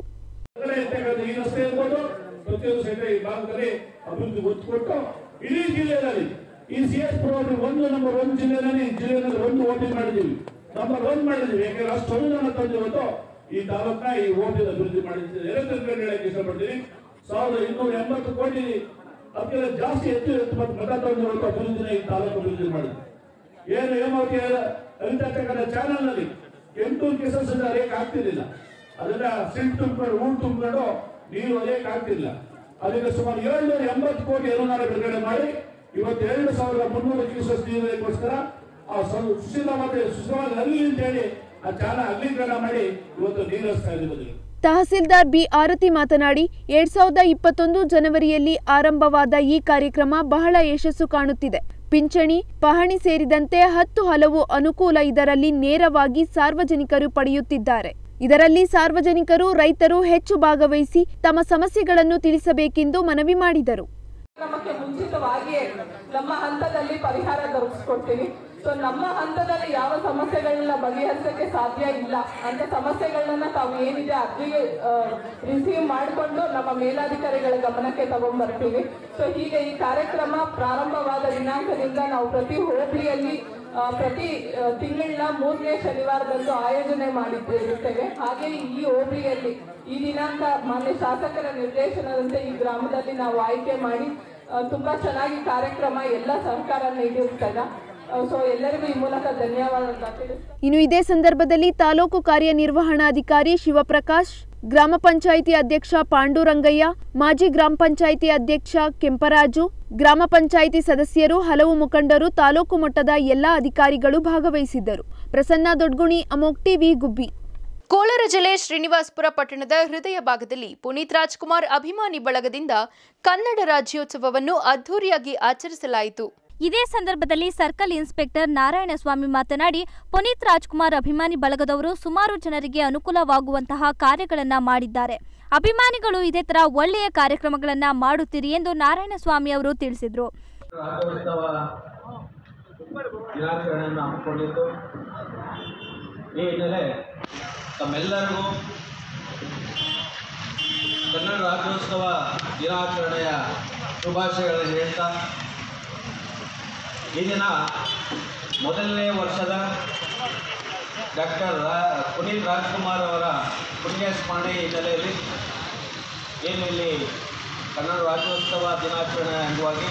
ಈ ರಸ್ತೆ ಇರ್ಬೋದು ಪ್ರತಿಯೊಂದು ಸಹಿತ ಈ ಭಾಗದಲ್ಲಿ ಅಭಿವೃದ್ಧಿ ಒತ್ತು ಕೊಟ್ಟು ಇಡೀ ಜಿಲ್ಲೆಯಲ್ಲಿ ಈ ಸಿ ಎಸ್ ಪುರ ಒಂದು ನಂಬರ್ ಒಂದು ಜಿಲ್ಲೆಯಲ್ಲಿ ಜಿಲ್ಲೆಯಲ್ಲಿ ಒಂದು ಓಟಿ ಮಾಡಿದ್ದೀವಿ ನಂಬರ್ ಒನ್ ಮಾಡಿದ್ದೀವಿ ಯಾಕಂದ್ರೆ ಅಷ್ಟು ಅನುದಾನ ತಂದಿರೋದು ಈ ತಾಲೂಕನ್ನ ಈ ಓಟಿನ ಅಭಿವೃದ್ಧಿ ಮಾಡಿದ್ದೀವಿ ಎಲ್ಲದರ ಹೇಳಕ್ಕೆ ಇಷ್ಟಪಡ್ತೀನಿ ಸಾವಿರದ ಇನ್ನೂರ ಎಂಬತ್ತು ಕೋಟಿ ಅದಕ್ಕೆಲ್ಲ ಜಾಸ್ತಿ ಹೆಚ್ಚು ಹೆಚ್ಚು ಮತ್ತು ಮತ ತಂದಿರೋದು ಅಭಿವೃದ್ಧಿನ ಈ ತಾಲೂಕು ಅಭಿವೃದ್ಧಿ ಮಾಡಿದೆ ಏನು ಹೇಮಾವತಿ ಅರಿತಕ್ಕಂಥ ಚಾನಲ್ ನಲ್ಲಿ ಎಂಟು ಕೇಸಸ್ ಅರಿಯಕ್ಕೆ ಆಗ್ತಿರ್ಲಿಲ್ಲ ಅದನ್ನ ಸಿಲ್ಟ್ ತುಂಬಿಕೊಂಡು ಹೂಳು ತುಂಬಿಕೊಂಡು ನೀರು ಅರಿಯಕ್ಕೆ ಆಗ್ತಿಲ್ಲ ಅದಕ್ಕೆ ಸುಮಾರು ಏಳ್ನೂರ ಎಂಬತ್ತು ಕೋಟಿ ಅನುದಾನ ಬಿಡುಗಡೆ ಮಾಡಿ ಇವತ್ತು ಎರಡು ಸಾವಿರದ ಮುನ್ನೂರು ಕ್ಯೂಸಸ್ ನೀರಿಗೋಸ್ಕರ ಆ ಸ- ಸುಶೀಲ ಮತ್ತೆ ಸುಶೀಲವಾದ ನಲ್ಲಿ ಅಂತ ಹೇಳಿ ಆ ಚಾನ ಅಗ್ಲೀಕರಣ ಮಾಡಿ ಇವತ್ತು ನೀರು ಹರಿಸ್ತಾ ಇದ್ದೀವಿ ತಹಸೀಲ್ದಾರ್ ಬಿ ಆರತಿ ಮಾತನಾಡಿ ಎರಡ್ ಸಾವಿರದ ಇಪ್ಪತ್ತೊಂದು ಜನವರಿಯಲ್ಲಿ ಆರಂಭವಾದ ಈ ಕಾರ್ಯಕ್ರಮ ಬಹಳ ಯಶಸ್ಸು ಕಾಣುತ್ತಿದೆ ಪಿಂಚಣಿ ಪಹಣಿ ಸೇರಿದಂತೆ ಹತ್ತು ಹಲವು ಅನುಕೂಲ ಇದರಲ್ಲಿ ನೇರವಾಗಿ ಸಾರ್ವಜನಿಕರು ಪಡೆಯುತ್ತಿದ್ದಾರೆ ಇದರಲ್ಲಿ ಸಾರ್ವಜನಿಕರು ರೈತರು ಹೆಚ್ಚು ಭಾಗವಹಿಸಿ ತಮ್ಮ ಸಮಸ್ಯೆಗಳನ್ನು ತಿಳಿಸಬೇಕೆಂದು ಮನವಿ ಮಾಡಿದರು ಕ್ರಮಕ್ಕೆ ಮುಂಚಿತವಾಗಿಯೇ ನಮ್ಮ ಹಂತದಲ್ಲಿ ಪರಿಹಾರ ದೊರಕಿಸ್ಕೊಡ್ತೀವಿ ಸೊ ನಮ್ಮ ಹಂತದಲ್ಲಿ ಯಾವ ಸಮಸ್ಯೆಗಳನ್ನ ಬಗೆಹರಿಸಕ್ಕೆ ಸಾಧ್ಯ ಇಲ್ಲ ಅಂತ ಸಮಸ್ಯೆಗಳನ್ನ ತಾವು ಏನಿದೆ ಅರ್ಜಿಗೆ ರಿಸೀವ್ ಮಾಡಿಕೊಂಡು ನಮ್ಮ ಮೇಲಾಧಿಕಾರಿಗಳ ಗಮನಕ್ಕೆ ತಗೊಂಡ್ಬರ್ತೀವಿ ಸೊ ಹೀಗೆ ಈ ಕಾರ್ಯಕ್ರಮ ಪ್ರಾರಂಭವಾದ ದಿನಾಂಕದಿಂದ ನಾವು ಪ್ರತಿ ಹೋಬಳಿಯಲ್ಲಿ ಆ, ಪ್ರತಿ ಆ, ತಿಂಗಳಿನ ಮೂರನೇ ಶನಿವಾರದಂದು ಆಯೋಜನೆ ಮಾಡಿದ್ದೇವೆ ಹಾಗೆ ಈ ಹೋಬಳಿಯಲ್ಲಿ ಈ ದಿನಾಂಕ ಮಾನ್ಯ ಶಾಸಕರ ನಿರ್ದೇಶನದಂತೆ ಈ ಗ್ರಾಮದಲ್ಲಿ ನಾವು ಆಯ್ಕೆ ಮಾಡಿ ಆ, ತುಂಬಾ ಚೆನ್ನಾಗಿ ಕಾರ್ಯಕ್ರಮ ಎಲ್ಲ ಸಹಕಾರ ನೀಡಿರ್ತದ ಸೊ ಎಲ್ಲರಿಗೂ ಈ ಮೂಲಕ ಧನ್ಯವಾದ ತಿಳಿಸ್ತಾ ಇನ್ನು ಇದೇ ಸಂದರ್ಭದಲ್ಲಿ ತಾಲೂಕು ಕಾರ್ಯನಿರ್ವಹಣಾಧಿಕಾರಿ ಶಿವಪ್ರಕಾಶ್ ಗ್ರಾಮ ಪಂಚಾಯಿತಿ ಅಧ್ಯಕ್ಷ ಪಾಂಡುರಂಗಯ್ಯ ಮಾಜಿ ಗ್ರಾಮ ಪಂಚಾಯಿತಿ ಅಧ್ಯಕ್ಷ ಕೆಂಪರಾಜು ಗ್ರಾಮ ಪಂಚಾಯಿತಿ ಸದಸ್ಯರು ಹಲವು ಮುಖಂಡರು ತಾಲೂಕು ಮಟ್ಟದ ಎಲ್ಲಾ ಅಧಿಕಾರಿಗಳು ಭಾಗವಹಿಸಿದ್ದರು ಪ್ರಸನ್ನ ದೊಡ್ಗುಣಿ ಅಮೋಕ್ ಟಿವಿ ಗುಬ್ಬಿ ಕೋಲಾರ ಜಿಲ್ಲೆ ಶ್ರೀನಿವಾಸಪುರ ಪಟ್ಟಣದ ಹೃದಯ ಭಾಗದಲ್ಲಿ ಪುನೀತ್ ರಾಜ್ಕುಮಾರ್ ಅಭಿಮಾನಿ ಬಳಗದಿಂದ ಕನ್ನಡ ರಾಜ್ಯೋತ್ಸವವನ್ನು ಅದ್ಧೂರಿಯಾಗಿ ಆಚರಿಸಲಾಯಿತು ಇದೇ ಸಂದರ್ಭದಲ್ಲಿ ಸರ್ಕಲ್ ಇನ್ಸ್ಪೆಕ್ಟರ್ ನಾರಾಯಣಸ್ವಾಮಿ ಮಾತನಾಡಿ ಪುನೀತ್ ರಾಜ್ಕುಮಾರ್ ಅಭಿಮಾನಿ ಬಳಗದವರು ಸುಮಾರು ಜನರಿಗೆ ಅನುಕೂಲವಾಗುವಂತಹ ಕಾರ್ಯಗಳನ್ನ ಮಾಡಿದ್ದಾರೆ ಅಭಿಮಾನಿಗಳು ಇದೇ ತರ ಒಳ್ಳೆಯ ಕಾರ್ಯಕ್ರಮಗಳನ್ನ ಮಾಡುತ್ತೀರಿ ಎಂದು ನಾರಾಯಣಸ್ವಾಮಿ ಅವರು ತಿಳಿಸಿದರು ರಾಜ್ಯೋತ್ಸವ ದಿನಾಚರಣೆಯನ್ನು ಹಮ್ಮಿಕೊಂಡಿದ್ದು ಈ ಹಿನ್ನೆಲೆ ತಮ್ಮೆಲ್ಲರಿಗೂ ಕನ್ನಡ ರಾಜ್ಯೋತ್ಸವ ದಿನಾಚರಣೆಯ ಶುಭಾಶಯಗಳನ್ನು ಹೇಳ್ತಾ ಈ ದಿನ ಮೊದಲನೇ ವರ್ಷದ ಡಾಕ್ಟರ್ ರಾ ಪುನೀತ್ ರಾಜ್ಕುಮಾರ್ ಅವರ ಪುಣ್ಯ ಸ್ಮರಣೆ ಹಿನ್ನೆಲೆಯಲ್ಲಿ ಏನು ಇಲ್ಲಿ ಕನ್ನಡ ರಾಜ್ಯೋತ್ಸವ ದಿನಾಚರಣೆ ಅಂಗವಾಗಿ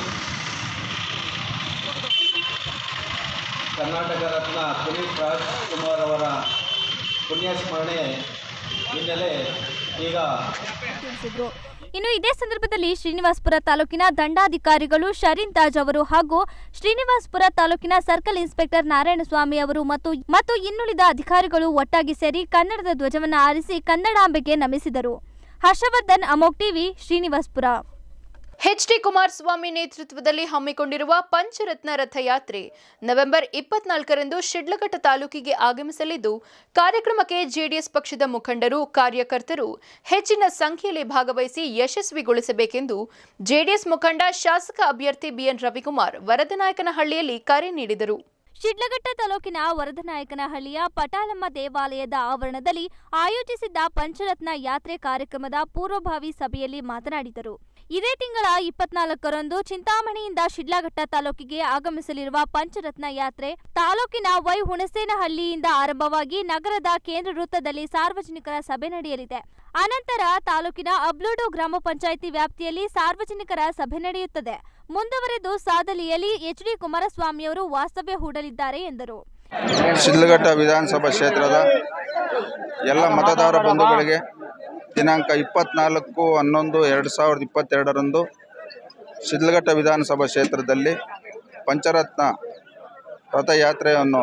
ಕರ್ನಾಟಕ ರತ್ನ ಪುನೀತ್ ರಾಜ್ಕುಮಾರ್ ಅವರ ಪುಣ್ಯ ಸ್ಮರಣೆ ಹಿನ್ನೆಲೆ ಈಗ ತಿಳಿಸಿದ್ರು ಇನ್ನು ಇದೇ ಸಂದರ್ಭದಲ್ಲಿ ಶ್ರೀನಿವಾಸಪುರ ತಾಲೂಕಿನ ದಂಡಾಧಿಕಾರಿಗಳು ಶರೀನ್ ತಾಜ್ ಅವರು ಹಾಗೂ ಶ್ರೀನಿವಾಸಪುರ ತಾಲೂಕಿನ ಸರ್ಕಲ್ ಇನ್ಸ್ಪೆಕ್ಟರ್ ನಾರಾಯಣಸ್ವಾಮಿ ಅವರು ಮತ್ತು ಮತ್ತು ಇನ್ನುಳಿದ ಅಧಿಕಾರಿಗಳು ಒಟ್ಟಾಗಿ ಸೇರಿ ಕನ್ನಡದ ಧ್ವಜವನ್ನು ಆರಿಸಿ ಕನ್ನಡಾಂಬೆಗೆ ನಮಿಸಿದರು Harshavardhan Amogh TV Srinivaspur H D Kumaraswamy ನೇತೃತ್ವದಲ್ಲಿ ಹಮ್ಮಿಕೊಂಡಿರುವ ಪಂಚರತ್ನ ರಥಯಾತ್ರೆ ನವೆಂಬರ್ ಇಪ್ಪತ್ನಾಲ್ಕರಂದು ಶಿಡ್ಲಘಟ್ಟ ತಾಲೂಕಿಗೆ ಆಗಮಿಸಲಿದ್ದು ಕಾರ್ಯಕ್ರಮಕ್ಕೆ ಜೆಡಿಎಸ್ ಪಕ್ಷದ ಮುಖಂಡರು ಕಾರ್ಯಕರ್ತರು ಹೆಚ್ಚಿನ ಸಂಖ್ಯೆಯಲ್ಲಿ ಭಾಗವಹಿಸಿ ಯಶಸ್ವಿಗೊಳಿಸಬೇಕೆಂದು ಜೆಡಿಎಸ್ ಮುಖಂಡ ಶಾಸಕ ಅಭ್ಯರ್ಥಿ ಬಿಎನ್ ರವಿಕುಮಾರ್ ವರದನಾಯಕನಹಳ್ಳಿಯಲ್ಲಿ ಕರೆ ನೀಡಿದರು ಶಿಡ್ಲಘಟ್ಟ ತಾಲೂಕಿನ ವರದನಾಯಕನಹಳ್ಳಿಯ ಪಟಾಲಮ್ಮ ದೇವಾಲಯದ ಆವರಣದಲ್ಲಿ ಆಯೋಜಿಸಿದ್ದ ಪಂಚರತ್ನ ಯಾತ್ರೆ ಕಾರ್ಯಕ್ರಮದ ಪೂರ್ವಭಾವಿ ಸಭೆಯಲ್ಲಿ ಮಾತನಾಡಿದರು ಇದೇ ತಿಂಗಳ ಇಪ್ಪತ್ನಾಲ್ಕರಂದು ಚಿಂತಾಮಣಿಯಿಂದ ಶಿಡ್ಲಘಟ್ಟ ತಾಲೂಕಿಗೆ ಆಗಮಿಸಲಿರುವ ಪಂಚರತ್ನ ಯಾತ್ರೆ ತಾಲೂಕಿನ ವೈ ಹುಣಸೇನಹಳ್ಳಿಯಿಂದ ಆರಂಭವಾಗಿ ನಗರದ ಕೇಂದ್ರ ವೃತ್ತದಲ್ಲಿ ಸಾರ್ವಜನಿಕರ ಸಭೆ ನಡೆಯಲಿದೆ ಅನಂತರ ತಾಲೂಕಿನ ಅಬ್ಲೋಡು ಗ್ರಾಮ ಪಂಚಾಯಿತಿ ವ್ಯಾಪ್ತಿಯಲ್ಲಿ ಸಾರ್ವಜನಿಕರ ಸಭೆ ನಡೆಯುತ್ತದೆ ಮುಂದುವರೆದು ಸಾದಲಿಯಲ್ಲಿ ಎಚ್ ಡಿ ಕುಮಾರಸ್ವಾಮಿಯವರು ವಾಸ್ತವ್ಯ ಹೂಡಲಿದ್ದಾರೆ ಎಂದರು ಶಿಡ್ಲಘಟ್ಟ ವಿಧಾನಸಭಾ ಕ್ಷೇತ್ರದ ಎಲ್ಲ ಮತದಾರ ಬಂಧುಗಳಿಗೆ ದಿನಾಂಕ ಇಪ್ಪತ್ನಾಲ್ಕು ಹನ್ನೊಂದು ಎರಡು ಸಾವಿರದ ಇಪ್ಪತ್ತೆರಡರಂದು ಶಿಡ್ಲಘಟ್ಟ ವಿಧಾನಸಭಾ ಕ್ಷೇತ್ರದಲ್ಲಿ ಪಂಚರತ್ನ ರಥಯಾತ್ರೆಯನ್ನು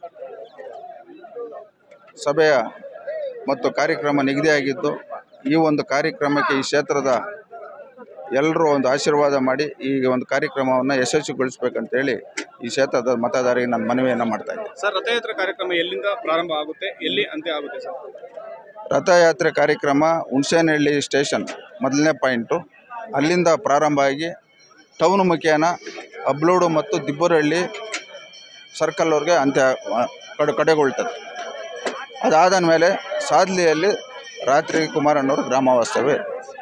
ಸಭೆಯ ಮತ್ತು ಕಾರ್ಯಕ್ರಮ ನಿಗದಿಯಾಗಿದ್ದು ಈ ಒಂದು ಕಾರ್ಯಕ್ರಮಕ್ಕೆ ಈ ಕ್ಷೇತ್ರದ ಎಲ್ಲರೂ ಒಂದು ಆಶೀರ್ವಾದ ಮಾಡಿ ಈ ಒಂದು ಕಾರ್ಯಕ್ರಮವನ್ನು ಯಶಸ್ವಿಗೊಳಿಸಬೇಕಂತೇಳಿ ಈ ಕ್ಷೇತ್ರದ ಮತದಾರರಿಗೆ ನಾನು ಮನವಿಯನ್ನು ಮಾಡ್ತಾ ಇದ್ದೀನಿ ಸರ್ ರಥಯಾತ್ರೆ ಕಾರ್ಯಕ್ರಮ ಎಲ್ಲಿಂದ ಪ್ರಾರಂಭ ಆಗುತ್ತೆ ಎಲ್ಲಿ ಅಂತ್ಯ ಆಗುತ್ತೆ ಸರ್ ರಥಯಾತ್ರೆ ಕಾರ್ಯಕ್ರಮ ಹುಣಸೇನಹಳ್ಳಿ ಸ್ಟೇಷನ್ ಮೊದಲನೇ ಪಾಯಿಂಟು ಅಲ್ಲಿಂದ ಪ್ರಾರಂಭ ಆಗಿ ಟೌನ್ ಮುಖೇನ ಅಬ್ಲೋಡು ಮತ್ತು ದಿಬ್ಬರಹಳ್ಳಿ ಸರ್ಕಲ್ವರೆಗೆ ಅಂತ್ಯ ಆ, ಕಡೆ ಕಡೆಗೊಳ್ತದೆ ಅದಾದ ಮೇಲೆ ಸಾದ್ಲಿಯಲ್ಲಿ ರಾತ್ರಿ ಕುಮಾರಣ್ಣವರು ಗ್ರಾಮ ವಾಸ್ತವ್ಯ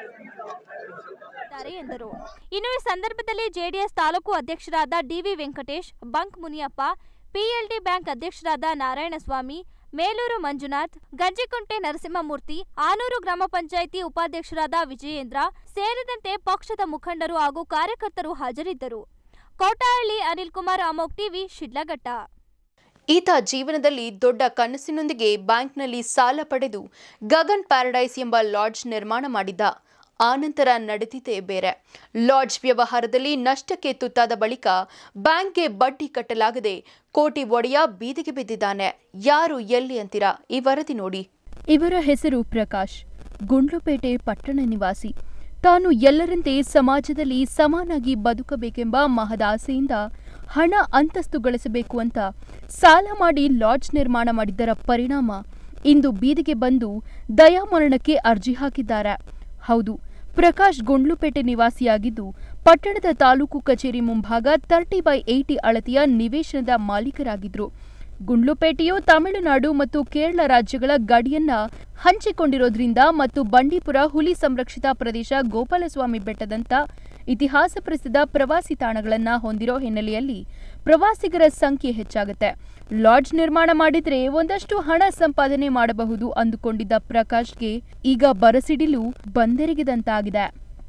ಇದ್ದಾರೆ ಎಂದರು ಇನ್ನು ಈ ಸಂದರ್ಭದಲ್ಲಿ ಜೆಡಿಎಸ್ ತಾಲೂಕು ಅಧ್ಯಕ್ಷರಾದ D V Venkatesh bunk Muniyappa PLD bank ಅಧ್ಯಕ್ಷರಾದ ನಾರಾಯಣಸ್ವಾಮಿ ಮೇಲೂರು ಮಂಜುನಾಥ್ ಗಂಜಿಕುಂಟೆ ನರಸಿಂಹಮೂರ್ತಿ ಆನೂರು ಗ್ರಾಮ ಪಂಚಾಯಿತಿ ಉಪಾಧ್ಯಕ್ಷರಾದ ವಿಜಯೇಂದ್ರ ಸೇರಿದಂತೆ ಪಕ್ಷದ ಮುಖಂಡರು ಹಾಗೂ ಕಾರ್ಯಕರ್ತರು ಹಾಜರಿದ್ದರು ಕೋಟಹಳ್ಳಿ ಅನಿಲ್ ಕುಮಾರ್ ಅಮೋಕ್ ಟಿವಿ ಶಿಡ್ಲಘಟ್ಟ ಈತ ಜೀವನದಲ್ಲಿ ದೊಡ್ಡ ಕನಸಿನೊಂದಿಗೆ ಬ್ಯಾಂಕ್ನಲ್ಲಿ ಸಾಲ ಪಡೆದು ಗಗನ್ ಪ್ಯಾರಡೈಸ್ ಎಂಬ ಲಾಡ್ಜ್ ನಿರ್ಮಾಣ ಮಾಡಿದ್ದ ಆನಂತರ ನಡೆದಿದ್ದೇ ಬೇರೆ ಲಾಡ್ಜ್ ವ್ಯವಹಾರದಲ್ಲಿ ನಷ್ಟಕ್ಕೆ ತುತ್ತಾದ ಬಳಿಕ ಬ್ಯಾಂಕ್ಗೆ ಬಡ್ಡಿ ಕಟ್ಟಲಾಗದೆ ಕೋಟಿ ಒಡೆಯ ಬೀದಿಗೆ ಬಿದ್ದಿದ್ದಾನೆ ಯಾರು ಎಲ್ಲಿ ಅಂತೀರಾ ಈ ವರದಿ ನೋಡಿ ಇವರ ಹೆಸರು ಪ್ರಕಾಶ್ ಗುಂಡ್ಲುಪೇಟೆ ಪಟ್ಟಣ ನಿವಾಸಿ ತಾನು ಎಲ್ಲರಂತೆ ಸಮಾಜದಲ್ಲಿ ಸಮಾನಾಗಿ ಬದುಕಬೇಕೆಂಬ ಮಹದಾಸೆಯಿಂದ ಹಣ ಅಂತಸ್ತು ಗಳಿಸಬೇಕು ಅಂತ ಸಾಲ ಮಾಡಿ ಲಾಡ್ಜ್ ನಿರ್ಮಾಣ ಮಾಡಿದ್ದರ ಪರಿಣಾಮ ಇಂದು ಬೀದಿಗೆ ಬಂದು ದಯಾಮರಣಕ್ಕೆ ಅರ್ಜಿ ಹಾಕಿದ್ದಾರೆ ಹೌದು ಪ್ರಕಾಶ್ ಗುಂಡ್ಲುಪೇಟೆ ನಿವಾಸಿಯಾಗಿದ್ದು ಪಟ್ಟಣದ ತಾಲೂಕು ಕಚೇರಿ ಮುಂಭಾಗ ತರ್ಟಿ ಬೈ ಏಯ್ಟಿ ಅಳತೆಯ ನಿವೇಶನದ ಮಾಲೀಕರಾಗಿದ್ರು ಗುಂಡ್ಲುಪೇಟೆಯು ತಮಿಳುನಾಡು ಮತ್ತು ಕೇರಳ ರಾಜ್ಯಗಳ ಗಡಿಯನ್ನ ಹಂಚಿಕೊಂಡಿರೋದ್ರಿಂದ ಮತ್ತು ಬಂಡೀಪುರ ಹುಲಿ ಸಂರಕ್ಷಿತ ಪ್ರದೇಶ ಗೋಪಾಲಸ್ವಾಮಿ ಬೆಟ್ಟದಂತ ಇತಿಹಾಸ ಪ್ರಸಿದ್ಧ ಪ್ರವಾಸಿ ತಾಣಗಳನ್ನ ಹೊಂದಿರೋ ಹಿನ್ನೆಲೆಯಲ್ಲಿ ಪ್ರವಾಸಿಗರ ಸಂಖ್ಯೆ ಹೆಚ್ಚಾಗುತ್ತೆ ಲಾಡ್ಜ್ ನಿರ್ಮಾಣ ಮಾಡಿದ್ರೆ ಒಂದಷ್ಟು ಹಣ ಸಂಪಾದನೆ ಮಾಡಬಹುದು ಅಂದುಕೊಂಡಿದ್ದ ಪ್ರಕಾಶ್ಗೆ ಈಗ ಬರಸಿಡಿಲು ಬಂದೆರಗಿದಂತಾಗಿದೆ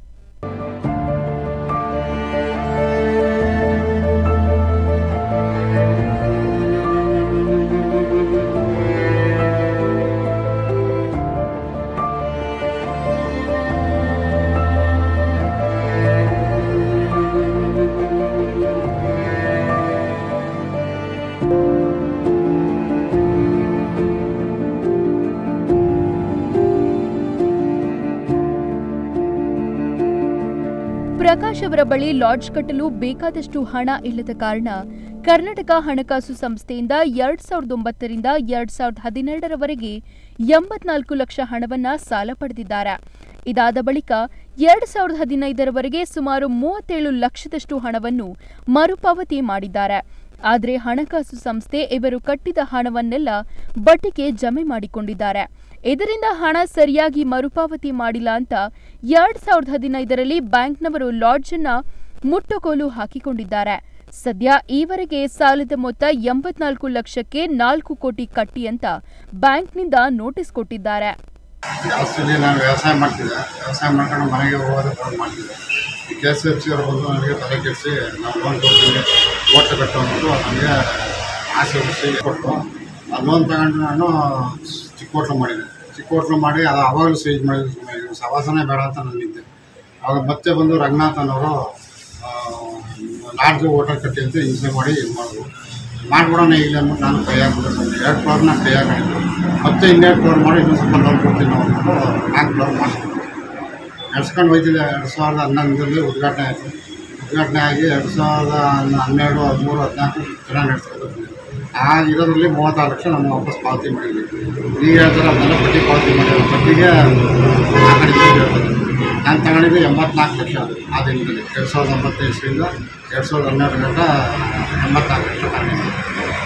ಪ್ರಕಾಶ್ ಅವರ ಬಳಿ ಲಾಡ್ಜ್ ಕಟ್ಟಲು ಬೇಕಾದಷ್ಟು ಹಣ ಇಲ್ಲದ ಕಾರಣ ಕರ್ನಾಟಕ ಹಣಕಾಸು ಸಂಸ್ಥೆಯಿಂದ ಎರಡ್ ಸಾವಿರದ ಒಂಬತ್ತರಿಂದ ಎರಡ್ ಸಾವಿರದ ಹದಿನೆರಡರವರೆಗೆ ಎಂಬತ್ನಾಲ್ಕು ಲಕ್ಷ ಹಣವನ್ನ ಸಾಲ ಪಡೆದಿದ್ದಾರೆ ಇದಾದ ಬಳಿಕ ಎರಡ್ ಸಾವಿರದ ಹದಿನೈದರವರೆಗೆ ಸುಮಾರು ಮೂವತ್ತೇಳು ಲಕ್ಷದಷ್ಟು ಹಣವನ್ನು ಮರುಪಾವತಿ ಮಾಡಿದ್ದಾರೆ ಆದರೆ ಹಣಕಾಸು ಸಂಸ್ಥೆ ಇವರು ಕಟ್ಟಿದ ಹಣವನ್ನೆಲ್ಲ ಬಡ್ಡಿಗೆ ಜಮೆ ಮಾಡಿಕೊಂಡಿದ್ದಾರೆ ಇದರಿಂದ ಹಣ ಸರಿಯಾಗಿ ಮರುಪಾವತಿ ಮಾಡಿಲ್ಲ ಅಂತ ಎರಡ್ ಸಾವಿರದ ಹದಿನೈದರಲ್ಲಿ ಬ್ಯಾಂಕ್ನವರು ಲಾಡ್ಜ್ ಅನ್ನ ಮುಟ್ಟುಗೋಲು ಹಾಕಿಕೊಂಡಿದ್ದಾರೆ ಸದ್ಯ ಈವರೆಗೆ ಸಾಲದ ಮೊತ್ತ ಎಂಬತ್ನಾಲ್ಕು ಲಕ್ಷಕ್ಕೆ ನಾಲ್ಕು ಕೋಟಿ ಕಟ್ಟಿ ಅಂತ ಬ್ಯಾಂಕ್ನಿಂದ ನೋಟಿಸ್ ಕೊಟ್ಟಿದ್ದಾರೆ ಜಾಸ್ತಿ ನಾನು ವ್ಯವಸಾಯ ಮಾಡ್ತಿದ್ದೆ ವ್ಯವಸಾಯ ಮಾಡ್ಕೊಂಡು ಮನೆಗೆ ಹೋಗೋದು ಫೋನ್ ಮಾಡ್ತಿದ್ದೆ ಈ ಕೆ ಎಸ್ ಎಫ್ ಸಿ ಅವರು ಬಂದು ನನಗೆ ತಲೆ ಕೆಡಿಸಿ ನಾವು ಲೋನ್ ಕೊಡ್ತೀವಿ ಓಟ್ ಕಟ್ಟು ಅಂದ್ಬಿಟ್ಟು ನನಗೆ ಆಸೆ ಹುಡಿಸಿ ಕೊಟ್ಟು ಆ ಲೋನ್ ತಗೊಂಡು ನಾನು ಚಿಕ್ಕ ಹೋಟ್ಲು ಮಾಡಿದ್ದೆ ಚಿಕ್ಕ ಹೋಟ್ಲು ಮಾಡಿ ಅದು ಅವಾಗಲೂ ಸೀಜ್ ಮಾಡಿದ್ರು ಸುಮ್ಮನೆ ಇದು ಸವಾಸನೆ ಬೇಡ ಅಂತ ನಾನು ನಿಂತೆ ಆವಾಗ ಮತ್ತೆ ಬಂದು ರಂಗನಾಥನವರು ಲಾಡ್ಜು ಹೋಟೆಲ್ ಕಟ್ಟಿ ಅಂತ ಹಿಂಸೆ ಮಾಡಿ ಇದು ಮಾಡಿದ್ರು ಮಾಡ್ಬಿಡೋಣ ಈಗ ಅಂದ್ಬಿಟ್ಟು ನಾನು ಕೈ ಹಾಕ್ಬಿಟ್ಟು ಎರಡು ಫ್ಲೋರ್ನ ಕೈ ಹಾಕೊಂಡಿದ್ದು ಮತ್ತೆ ಇನ್ನೆರಡು ಫ್ಲೋರ್ ಮಾಡಿ ಇನ್ನೊಂದು ಸ್ವಲ್ಪ ಲೋನ್ ಕೊಡ್ತೀನಿ ನಾವು ಅಂದ್ಬಿಟ್ಟು ನಾಲ್ಕು ಫ್ಲೋರ್ ಮಾಡಿಸ್ಬಿಟ್ಟು ನಡ್ಸ್ಕೊಂಡು ಹೋಯ್ತಿದ್ದೆ ಎರಡು ಸಾವಿರದ ಹನ್ನೊಂದರಲ್ಲಿ ಉದ್ಘಾಟನೆ ಆಯಿತು ಉದ್ಘಾಟನೆ ಆಗಿ ಎರಡು ಸಾವಿರದ ಹನ್ನೆರಡು ಹದಿಮೂರು ಹದಿನಾಲ್ಕು ಚೆನ್ನಾಗಿ ನಡೆಸ್ಕೊಂಡು ಬಂದಿದೆ. ಆ ಇರೋದ್ರಲ್ಲಿ ಮೂವತ್ತಾರು ಲಕ್ಷ ನಮ್ಮ ವಾಪಸ್ ಪಾವತಿ ಮಾಡಿದ್ವಿ ಈಗ ಹೇಳ್ತಾರೆ ಅದನ್ನೆಲ್ಲ ಬಡ್ಡಿ ಪಾವತಿ ಮಾಡಿರೋ ಬಡ್ಡಿಗೆ ಆ ಕಡೆ ಹೇಳ್ತಾರೆ ನಾನು ತಗೊಂಡಿದ್ದು ಎಂಬತ್ನಾಲ್ಕು ಲಕ್ಷ ಆ ದಿನದಲ್ಲಿ ಎರಡು ಸಾವಿರದ ಒಂಬತ್ತು ಇಸ್ವಿಯಿಂದ ಎರಡು ಸಾವಿರದ ಹನ್ನೆರಡು ಗಂಟ ಎಂಬತ್ನಾಲ್ಕು ಲಕ್ಷ ತಗೊಂಡಿದ್ದೆ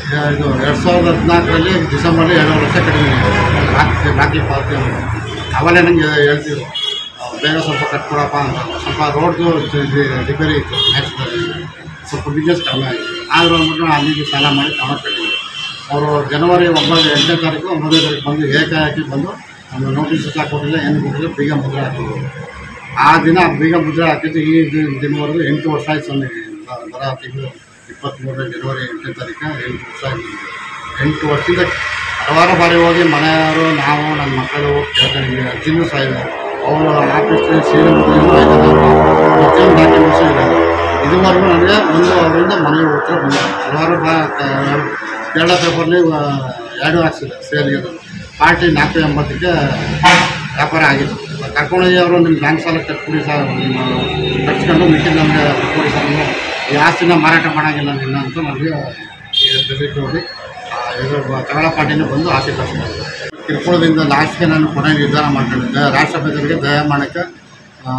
ಇದು ಎರಡು ಸಾವಿರದ ಹದಿನಾಲ್ಕರಲ್ಲಿ ಡಿಸೆಂಬರಲ್ಲಿ ಎರಡು ವರ್ಷ ಕಡಿಮೆ ಬಾಕಿ ಬಾಕಿ ಪಾವತಿ ಅನ್ನೋದು. ಅವಲೇ ನನಗೆ ಹೇಳ್ತಿದ್ರು ಆ, ಬೇಗ ಸ್ವಲ್ಪ ಕಟ್ಕೊಡಪ್ಪ ಅಂತ ಸ್ವಲ್ಪ ರೋಡ್ದು ರಿಪೇರಿ ಇತ್ತು ನ್ಯಾಚುರಲ್ ಸ್ವಲ್ಪ ಬಿಸ್ನೆಸ್ ಕಡಿಮೆ ಆಗಿದೆ ಆದರೂ ಅಂದ್ಬಿಟ್ಟು ನಾನು ಅಲ್ಲಿಗೆ ಸಾಲ ಮಾಡಿ ತಗೊಂಡು ಕಟ್ಟಿದ್ದೆ ಅವರು ಜನವರಿ ಒಂಬತ್ತು ಎಂಟನೇ ತಾರೀಕು ಒಂಬತ್ತನೇ ತಾರೀಕು ಬಂದು ಏಕಾಏಕಿ ಬಂದು ಒಂದು ನೋಟಿಸ್ ಸಹ ಕೊಟ್ಟಿಲ್ಲ ಏನು ಕೊಟ್ಟಿಲ್ಲ ಬೀಗ ಮುದ್ರೆ ಹಾಕಿದ್ರು ಆ ದಿನ ಬೀಗ ಮುದ್ರೆ ಹಾಕಿದ್ದು ಈ ದಿ- ದಿನವರೆಗೂ ಎಂಟು ವರ್ಷ ಆಯ್ತು ನನಗೆ ಬ- ಬರ ತಿಂಗಳು ಇಪ್ಪತ್ತ್ಮೂರನೇ ಜನವರಿ ಎಂಟನೇ ತಾರೀಕು ಎಂಟು ವರ್ಷ ಆಗಿದೆ ಎಂಟು ವರ್ಷದಿಂದ ಹಲವಾರು ಬಾರಿ ಹೋಗಿ ಮನೆಯವರು ನಾವು ನನ್ನ ಮಕ್ಕಳು ಕೇಳ್ಕೊಂಡಿದ್ವಿ ಅಜ್ಜಿನೂ ಸಹ ಇದೆ ಅವರು ಆಫೀಸ್ಗೆ ಸೀರೆ ಮುಗಿದ್ರು ಪ್ರತಿಯೊಂದು ಡಾಕ್ಯುಮೆಂಟ್ಸು ಇದೆ ಇದುವರೆಗೂ ನನಗೆ ಒಂದು ಅವರಿಂದ ಮನೆಗೆ ಉತ್ತರ ಬಂದಿಲ್ಲ ಹಲವಾರು ಬಾ ಕ- ಕೇರಳ ಪೇಪರ್ಲಿ ಎರಡು ಹಾಕ್ಸಿದೆ ಸೇಲ್ಗೆ ಪಾರ್ಟಿ ನಾಲ್ಕು ಎಂಬತ್ತಕ್ಕೆ ವ್ಯಾಪಾರ ಆಗಿತ್ತು ಕರ್ಕೊಂಡೋಗಿ ಅವರು ನಿಮ್ಮ ಬ್ಯಾಂಕ್ ಸಾಲ ಕಟ್ಬಿಡಿ ಸರ್ ನಿಮ್ಮ ಕಟ್ಸ್ಕೊಂಡು ಮಿಕ್ಕಿದ ನಮಗೆ ಕೊಡಿ ಸರ್ ನೀವು ಈ ಆಸ್ತಿನ ಮಾರಾಟ ಮಾಡೋಂಗಿಲ್ಲ ನಿನ್ನ ಅಂತ ನನಗೆ ಬೆದರಿಕೆ ಹೋಗಿ ಆ, ಇದು ತಗೊಳ್ಳೋ ಪಾರ್ಟಿನ ಬಂದು ಆಸೆ ಕಟ್ಸ್ಕೊಂಡು ಕಿರುಕುಳದಿಂದ ಲಾಸ್ಟ್ಗೆ ನಾನು ಕೊನೆ ನಿರ್ಧಾರ ಮಾಡ್ಕೊಂಡಿದ್ದೆ ರಾಷ್ಟ್ರಪತಿಗಳಿಗೆ ದಯ ಮಾಡೋಕ್ಕೆ ಆ,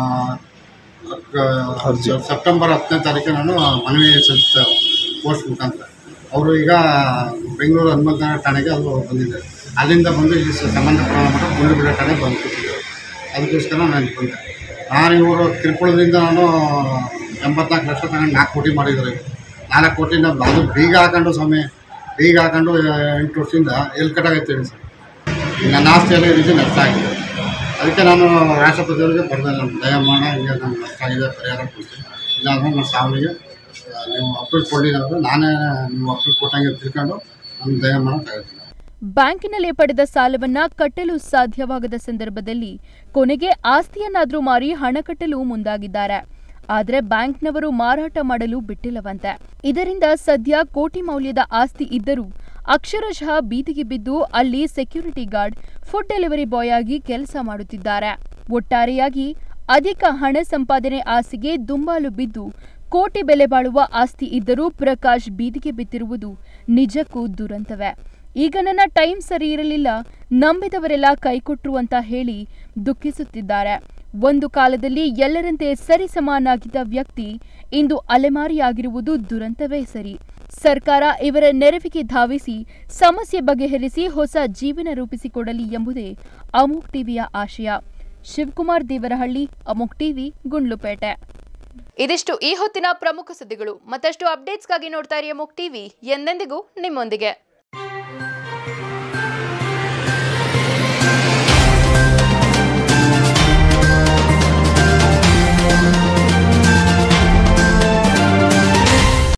ಕ- ಸೆಪ್ಟೆಂಬರ್ ಹತ್ತನೇ ತಾರೀಕು ನಾನು ಮನವಿ ಸಲ್ಲಿಸಿದೆ ಪೋಸ್ಟ್ ಮುಖಾಂತರ ಅವರು ಈಗ ಬೆಂಗಳೂರು ಹನುಮಂತ ಠಾಣೆಗೆ ಅದು ಬಂದಿದೆ ಅಲ್ಲಿಂದ ಬಂದು ಇಲ್ಲಿ ಸ- ಸಂಬಂಧಪಟ್ಟ ಮಟ್ಟ ಗುಂಡ್ಲುಪೇಟೆ ಠಾಣೆಗೆ ಬಂದು ಕೂತಿದ್ದರು ಅದಕ್ಕೋಸ್ಕರ ನಾನು ಇಲ್ಲಿ ಬಂದೆ ನಾನು ಇವರು ಕಿರುಕುಳದಿಂದ ನಾನು ಎಂಬತ್ನಾಲ್ಕು ಲಕ್ಷ ತಗೊಂಡು ನಾಲ್ಕು ಕೋಟಿ ಮಾಡಿದ್ದಾರೆ ನಾಲ್ಕು ಕೋಟಿನ ಅದು ಬೀಗ ಹಾಕೊಂಡು ಸ್ವಾಮಿ ಬೀಗ ಹಾಕೊಂಡು ಎಂಟು ವರ್ಷದಿಂದ ಎಲ್ಲಿ ಕಟ್ಟಾಗೈತೆ ಹೇಳಿ ಸರ್ ನನ್ನ ಆಸ್ತಿಯಲ್ಲಿ ಈ ರೀತಿ ನಷ್ಟ ಆಗಿದೆ ಅದಕ್ಕೆ ನಾನು ರಾಷ್ಟ್ರಪತಿಯವರಿಗೆ ಬರೆದೆ ನಾನು ದಯಮಾಡ ಹಿಂಗೆ ನಾನು ನಷ್ಟ ಆಗಿದೆ ಪರಿಹಾರ ಕೊಡ್ತೀನಿ ಇಲ್ಲಾಂದರೆ ನನ್ನ ಸಾವಿಗೆ ಆ, ನೀವು ಅಪ್ರೂವ್ ಕೊಡಲಿಲ್ಲ ಅಂದರೆ ನಾನೇ ನೀವು ಅಪ್ರೂವ್ ಕೊಟ್ಟಂಗೆ ತಿಳ್ಕೊಂಡು ನಾನು ದಯಮಾಡ ತಗೋತೀನಿ ಬ್ಯಾಂಕಿನಲ್ಲಿ ಪಡೆದ ಸಾಲವನ್ನ ಕಟ್ಟಲು ಸಾಧ್ಯವಾಗದ ಸಂದರ್ಭದಲ್ಲಿ ಕೊನೆಗೆ ಆಸ್ತಿಯನ್ನಾದ್ರೂ ಮಾರಿ ಹಣ ಕಟ್ಟಲು ಮುಂದಾಗಿದ್ದಾರೆ ಆದರೆ ಬ್ಯಾಂಕ್ನವರು ಮಾರಾಟ ಮಾಡಲು ಬಿಟ್ಟಿಲ್ಲವಂತೆ ಇದರಿಂದ ಸದ್ಯ ಕೋಟಿ ಮೌಲ್ಯದ ಆಸ್ತಿ ಇದ್ದರೂ ಅಕ್ಷರಶಃ ಬೀದಿಗೆ ಬಿದ್ದು ಅಲ್ಲಿ security guard food delivery boy ಆಗಿ ಕೆಲಸ ಮಾಡುತ್ತಿದ್ದಾರೆ ಒಟ್ಟಾರೆಯಾಗಿ ಅಧಿಕ ಹಣ ಸಂಪಾದನೆ ಆಸೆಗೆ ದುಂಬಾಲು ಬಿದ್ದು ಕೋಟಿ ಬೆಲೆ ಬಾಳುವ ಆಸ್ತಿ ಇದ್ದರೂ ಪ್ರಕಾಶ್ ಬೀದಿಗೆ ಬಿದ್ದಿರುವುದು ನಿಜಕ್ಕೂ ದುರಂತವೇ ಈಗ ನನ್ನ ಟೈಮ್ ಸರಿ ಇರಲಿಲ್ಲ ನಂಬಿದವರೆಲ್ಲ ಕೈಕೊಟ್ರು ಅಂತ ಹೇಳಿ ದುಃಖಿಸುತ್ತಿದ್ದಾರೆ ಒಂದು ಕಾಲದಲ್ಲಿ ಎಲ್ಲರಂತೆ ಸರಿಸಮಾನಾಗಿದ್ದ ವ್ಯಕ್ತಿ ಇಂದು ಅಲೆಮಾರಿಯಾಗಿರುವುದು ದುರಂತವೇ ಸರಿ ಸರ್ಕಾರ ಇವರ ನೆರವಿಗೆ ಧಾವಿಸಿ ಸಮಸ್ಯೆ ಬಗೆಹರಿಸಿ ಹೊಸ ಜೀವನ ರೂಪಿಸಿಕೊಡಲಿ ಎಂಬುದೇ ಅಮೋಕ್ ಟಿವಿಯ ಆಶಯ ಶಿವಕುಮಾರ್ ದೇವರಹಳ್ಳಿ ಅಮೋಕ್ ಟಿವಿ ಗುಂಡ್ಲುಪೇಟೆ ಇದಿಷ್ಟು ಈ ಹೊತ್ತಿನ ಪ್ರಮುಖ ಸುದ್ದಿಗಳು ಮತ್ತಷ್ಟು ಅಪ್ಡೇಟ್ಸ್ಗಾಗಿ ನೋಡ್ತಾ ಇರಿ ಅಮೋಕ್ ಟಿವಿ ಎಂದೆಂದಿಗೂ ನಿಮ್ಮೊಂದಿಗೆ